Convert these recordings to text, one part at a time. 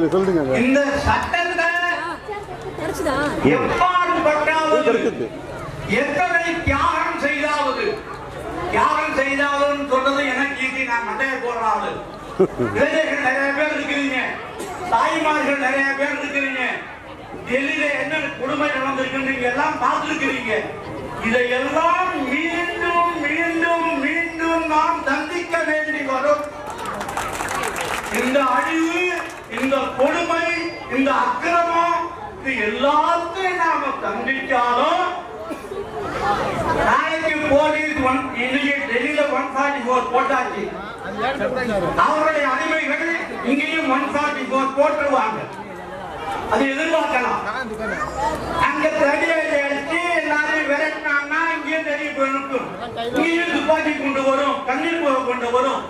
சரி சொல்லுங்க இந்த சட்டத்தை கிடைச்சுதா எப்பாடுபட்டாவது கிடைச்சது எத்தனை தியாகம் செய்தாவது தியாகம் செய்தாலும் சொல்றது எனக்கு ஈஸி நான் மண்டைய போடுறாரு இளைஞர்கள் நிறைய பேர் இருக்கிறீங்க தாய்மார்கள் நிறைய பேர் இருக்கிறீங்க டெல்லியில என்ன கொடுமை நடந்திருக்குன்னு நீங்க எல்லாம் பார்த்திருக்கிறீங்க இதையெல்லாம் மீண்டும் மீண்டும் மீண்டும் நாம் சந்திக்க வேண்டி வரும் இந்த அழிவு இந்த கொடுமை இந்த அக்கிரமம் இது எல்லாத்தையும் நாம சந்திச்சாலும் நாளைக்கு போலீஸ் ஒன் இன்னைக்கு டெல்லியில ஒன் ஃபார்ட்டி ஃபோர் போட்டாச்சு அவருடைய அடிமைகள் இங்கேயும் ஒன் ஃபார்ட்டி ஃபோர் போட்டுருவாங்க அது எதிர்பார்க்கலாம் அங்க தடியை அடிச்சு எல்லாரையும் விரட்டினாங்கன்னா இங்கேயும் தெரிய போயிருக்கும் இங்கேயும் துப்பாக்கி கொண்டு வரும் கண்ணீர் புகை கொண்டு வரும்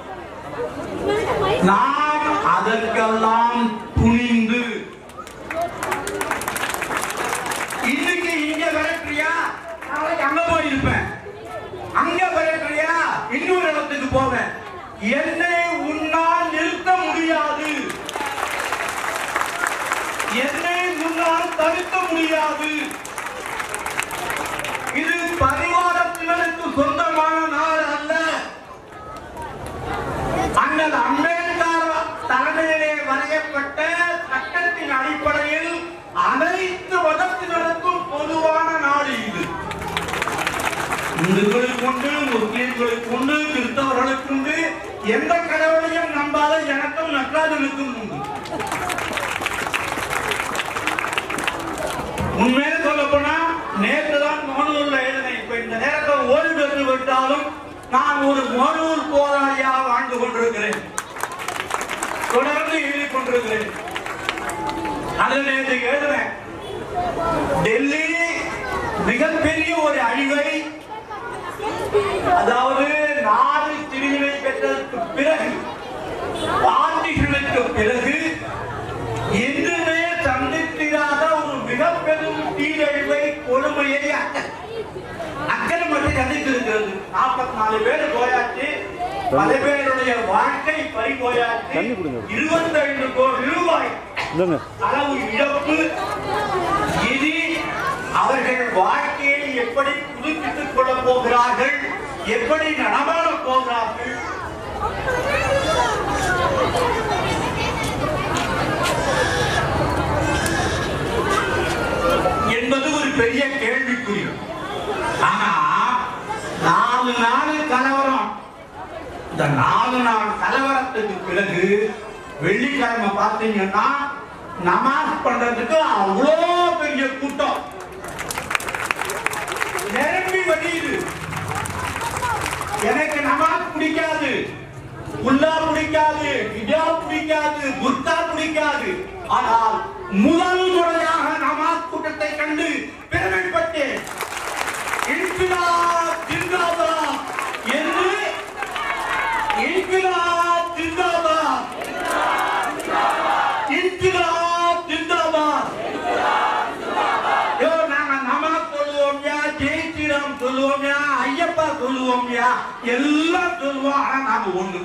நாம் அதற்கெல்லாம் துணிந்து இன்னைக்கு இங்க விரட்டுறியா நாளைக்கு அங்க போயிருப்பேன் அங்க விரட்டுறியா இன்னொரு இடத்துக்கு போவேன் என்னை உன்னால் நிறுத்த முடியாது என்னை உன்னால் தடுக்க முடியாது இது பரிவாரத்தினருக்கு சொந்தமான நாடு அல்ல அண்ணல் அம்பேத்கர் தலைமையிலே வரையப்பட்ட சட்டத்தின் அடிப்படையில் அனைத்து மதத்தினருக்கும் பொதுவான நாடு இது இந்துக்களுக்கு உண்டு முஸ்லிம்களுக்கு உண்டு கிறிஸ்தவர்களுக்கு உண்டு எந்த கடவுளையும் நம்பாத எனக்கும் நட்ராஜனுக்கும் உண்டு உண்மையில சொல்ல போனா நேற்று தான் மோனூர்ல எழுதினேன் இப்ப இந்த நேரத்தை ஓய்வு பெற்று விட்டாலும் நான் ஒரு மோனூர் போராளியாக வாழ்ந்து கொண்டிருக்கிறேன் தொடர்ந்து எழுதி கொண்டிருக்கிறேன் அதில் நேற்று எழுதுறேன் டெல்லி மிகப்பெரிய ஒரு அழிவை அதாவது நாடு பிரிவினை பெற்றதற்கு பிறகு பார்ட்டிகளுக்கு பிறகு என்றுமே சந்தித்திராத ஒரு மிகப்பெரும் தீரழிவை கொடுமையை அக்க- அக்கிரமத்தை சந்தித்திருக்கிறது நாற்பத்தி நாலு பேர் போயாச்சு பல பேருடைய வாழ்க்கை பறி போயாச்சு தண்ணி குடிங்க. இருபத்தைந்து கோடி ரூபாய் இல்லைங்க அளவு இழப்பு இனி அவர்கள் வாழ்க்கையை எப்படி புதுப்பித்துக் கொள்ளப் போகிறார்கள் எப்படி நடமாடப் போகிறார்கள் என்பது ஒரு பெரிய கேள்விக்குறி ஆனா நாலு நாள் கலவரம் இந்த நாலு நாள் கலவரத்துக்கு பிறகு வெள்ளிக்கிழமை பார்த்தீங்கன்னா நமாஸ் பண்றதுக்கு அவ்வளோ பெரிய கூட்டம் நிரம்பி வழியுது எனக்கு நமாஸ் பிடிக்காது உல்லா பிடிக்காது ஹிஜாப் பிடிக்காது புர்கா பிடிக்காது ஆனால் முதல் முறையாக நமாஸ் கூட்டத்தை கண்டு பெருமைப்பட்டேன் இன்கிலாப் ஜிந்தாபாத் என்று இன்கிலாப் ஜிந்தாபாத் இன்கிலாப் ஜிந்தாபாத் ஐயோ, நாங்க நமாஸ் சொல்லுவோம்யா ஜெய் ஸ்ரீராம் சொல்லுவோம்யா ஐயப்பா சொல்லுவோம்யா எல்லாம் சொல்லுவோம் ஆனா நாம ஒண்ணு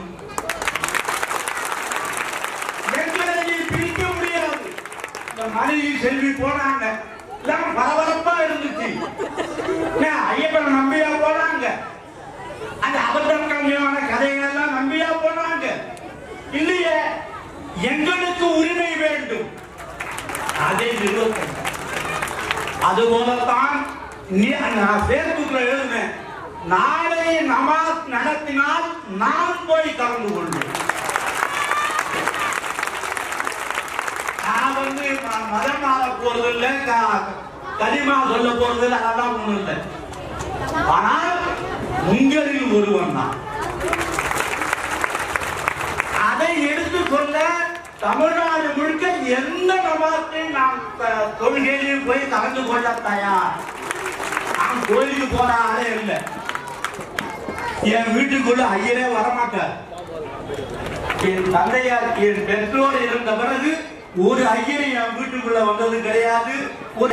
எங்களை நீ பிரிக்க முடியாது இந்த மனைவி செல்வி போனாங்க எல்லாம் பரபரப்பா இருந்துச்சு என்ன, ஐயப்பனை நம்பியா போனாங்க அந்த அபத்தம் கம்மியான கதைகள் எல்லாம் நம்பியா போனாங்க இல்லையே எங்களுக்கு உரிமை வேண்டும் அதை நிறுவனம் அதுபோலத்தான் நீ நான் பேஸ்புக்ல எழுதினேன் நாளை நமாஸ் நடத்தினால் நான் போய் கலந்து கொள்வேன் நான் வந்து நான் மதம் மாற போறது இல்ல க- கலிமா சொல்ல போறது இல்ல அதெல்லாம் ஒண்ணும் இல்லை ஆனால் உங்களில் ஒருவன் தான் அதை எடுத்து சொல்ல தமிழ்நாடு முழுக்க எந்த நமாத்தையும் நான் க- தொழுகையிலையும் போய் கலந்து கொள்ள தயார் நான் கோயிலுக்கு போற ஆளே இல்லை என் வீட்டுக்குள்ள ஐயரே வரமாட்டார் என் தந்தையார் என் பெற்றோர் இருந்த பிறகு ஒரு ஐயர் என் வீட்டுக்குள்ள வந்தது கிடையாது ஒரு